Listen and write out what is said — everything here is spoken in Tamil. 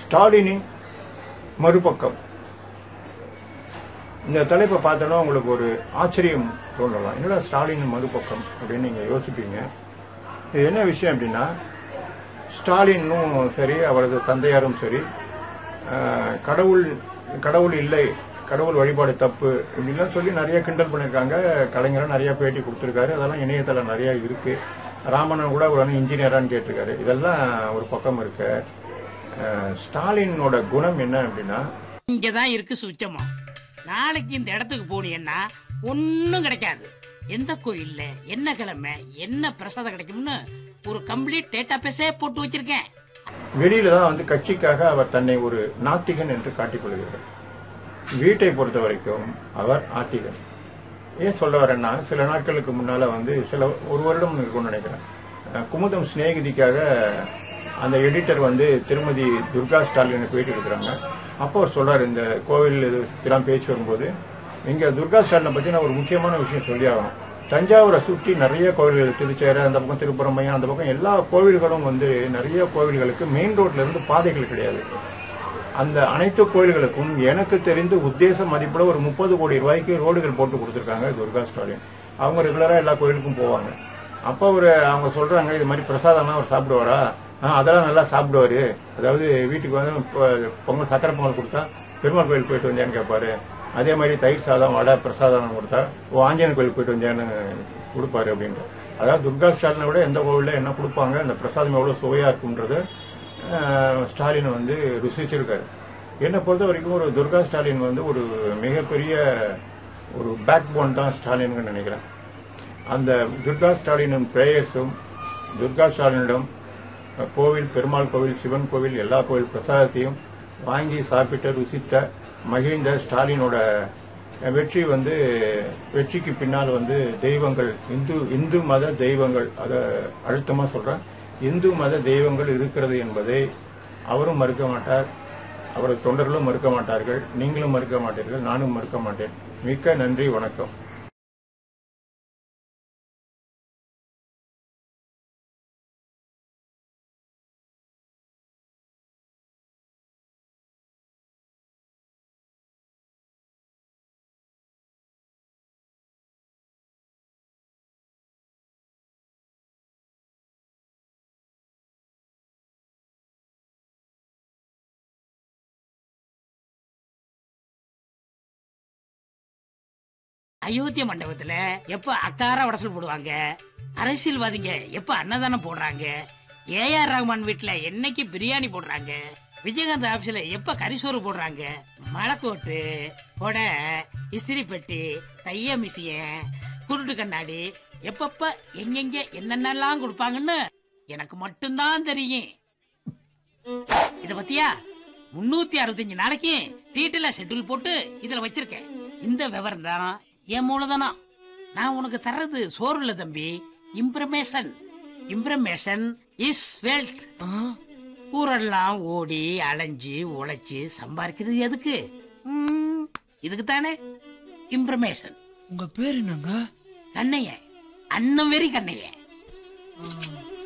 ஸ்டாலினின் மறுபக்கம் இந்த தலைப்பை பார்த்தோன்னா உங்களுக்கு ஒரு ஆச்சரியம் தோன்றலாம் என்னடா ஸ்டாலின் மறுபக்கம் அப்படின்னு நீங்க யோசிப்பீங்க இது என்ன விஷயம் அப்படின்னா ஸ்டாலினும் சரி அவரது தந்தையாரும் சரி ஆஹ், கடவுள் கடவுள் இல்லை கடவுள் வழிபாடு தப்பு இப்படிலாம் சொல்லி நிறைய கிண்டல் பண்ணியிருக்காங்க கலைஞரும் நிறைய பேட்டி கொடுத்துருக்காரு அதெல்லாம் இணையதளம் நிறைய இருக்கு ராமணன் கூட ஒரு இன்ஜினியரான்னு கேட்டிருக்காரு இதெல்லாம் ஒரு பக்கம் இருக்கு ஆஹ், ஸ்டாலினோட குணம் என்ன அப்படின்னா இங்கதான் இருக்கு சுச்சமா நாளைக்கு இந்த இடத்துக்கு போனீங்கன்னா ஒன்னும் கிடைக்காது எந்த கோயில்ல என்ன கிழமை என்ன பிரசாதம் கிடைக்கும்னு ஒரு கம்ப்ளீட் டேட்டா பேஸே போட்டு வச்சிருக்கேன் வெளியில தான் வந்து கட்சிக்காக அவர் தன்னை ஒரு நாத்திகன் என்று காட்டிக் கொள்கிறார் வீட்டை பொறுத்த வரைக்கும் அவர் ஆத்திகன் ஏன் சொல்ல வரேன்னா சில நாட்களுக்கு முன்னால வந்து சில ஒரு வருடம் இருக்கும்னு நினைக்கிறேன் அஹ் குமுதம் சிநேகிதிக்காக அந்த எடிட்டர் வந்து திருமதி துர்கா ஸ்டாலினுக்கு போயிட்டு இருக்கிறாங்க அப்போ அவர் சொல்றாரு இந்த கோவில் இதெல்லாம் பேச்சு வரும்போது இங்க துர்கா ஸ்டாலினை பத்தி நான் ஒரு முக்கியமான விஷயம் சொல்லி ஆகணும் தஞ்சாவூரை சுற்றி நிறைய கோவில்கள் திருச்சேரை அந்த பக்கம் திருப்புறம்பையம் அந்த பக்கம் எல்லா கோவில்களும் வந்து நிறைய கோவில்களுக்கு மெயின் ரோட்ல இருந்து பாதைகள் கிடையாது அந்த அனைத்து கோயில்களுக்கும் எனக்கு தெரிந்து உத்தேச மதிப்புல ஒரு முப்பது கோடி ரூபாய்க்கு ரோடுகள் போட்டு கொடுத்துருக்காங்க துர்கா ஸ்டாலின் அவங்க ரெகுலரா எல்லா கோயிலுக்கும் போவாங்க அப்ப அவரு அவங்க சொல்றாங்க இது மாதிரி பிரசாதம்லாம் அவர் சாப்பிடுவாரா ஆ அதெல்லாம் நல்லா சாப்பிடுவாரு அதாவது வீட்டுக்கு வந்து பொ- பொங்கல் சக்கரை பொங்கல் கொடுத்தா பெருமாள் கோயில் போயிட்டு வந்தேன்னு கேட்பாரு அதே மாதிரி தயிர் சாதம் வடை பிரசாதம் கொடுத்தா ஓ ஆஞ்சநேயர் கோயில் போயிட்டு வந்தேன்னு கொடுப்பாரு அப்படின்ட்டு அதாவது துர்கா ஸ்டாலினை விட எந்த கோவில்ல என்ன கொடுப்பாங்க அந்த பிரசாதம் எவ்வளவு சுவையா இருக்குன்றது அஹ், ஸ்டாலின் வந்து ருசிச்சிருக்காரு என்னை பொறுத்த வரைக்கும் ஒரு துர்கா ஸ்டாலின் வந்து ஒரு மிகப்பெரிய ஒரு பேக் போன் தான் ஸ்டாலின்னு நினைக்கிறேன் அந்த துர்கா ஸ்டாலினின் பிரேயர்ஸும் துர்கா ஸ்டாலினிடம் அஹ், கோவில் பெருமாள் கோவில் சிவன் கோவில் எல்லா கோவில் பிரசாதத்தையும் வாங்கி சாப்பிட்டு ருசித்த மகிழ்ந்த ஸ்டாலினோட அஹ், வெற்றி வந்து வெற்றிக்கு பின்னால் வந்து தெய்வங்கள் இந்து இந்து மத தெய்வங்கள் அதை அழுத்தமா சொல்றேன் இந்து மத தெய்வங்கள் இருக்கிறது என்பதை அவரும் மறுக்க மாட்டார் அவரது தொண்டர்களும் மறுக்க மாட்டார்கள் நீங்களும் மறுக்க மாட்டீர்கள் நானும் மறுக்க மாட்டேன் மிக்க நன்றி வணக்கம் அயோத்திய மண்டபத்துல எப்ப அக்கார வடசல் போடுவாங்க அரசியல்வாதிங்க எப்ப அன்னதானம் போடுறாங்க ஏஆர் ரஹ்மான் வீட்டுல என்னைக்கு பிரியாணி போடுறாங்க விஜயகாந்த் ஆபீஸ்ல எப்ப கரிசோறு போடுறாங்க மலைக்கோட்டு கொடை இஸ்திரி பெட்டி தைய மிஷின் குருட்டு கண்ணாடி எப்பப்ப எங்கெங்க என்னென்னலாம் கொடுப்பாங்கன்னு எனக்கு மட்டும்தான் தெரியும் இத பத்தியா முன்னூத்தி அறுபத்தஞ்சு நாளைக்கு டீட்டெயிலா ஷெட்யூல் போட்டு இதுல வச்சிருக்கேன் இந்த விவரம் தான் என் மூலதனம் நான் உனக்கு தர்றது சோறு இல்ல தம்பி இம்ப்ரமேஷன் இம்ப்ரமேஷன் இஸ் வெல்த் ஊரெல்லாம் ஓடி அலைஞ்சு உழைச்சு சம்பாதிக்கிறது எதுக்கு ம், இதுக்கு தானே இம்ப்ரமேஷன் உங்க பேர் என்னங்க கண்ணைய அன்னம் வெறி கண்ணைய ஆ,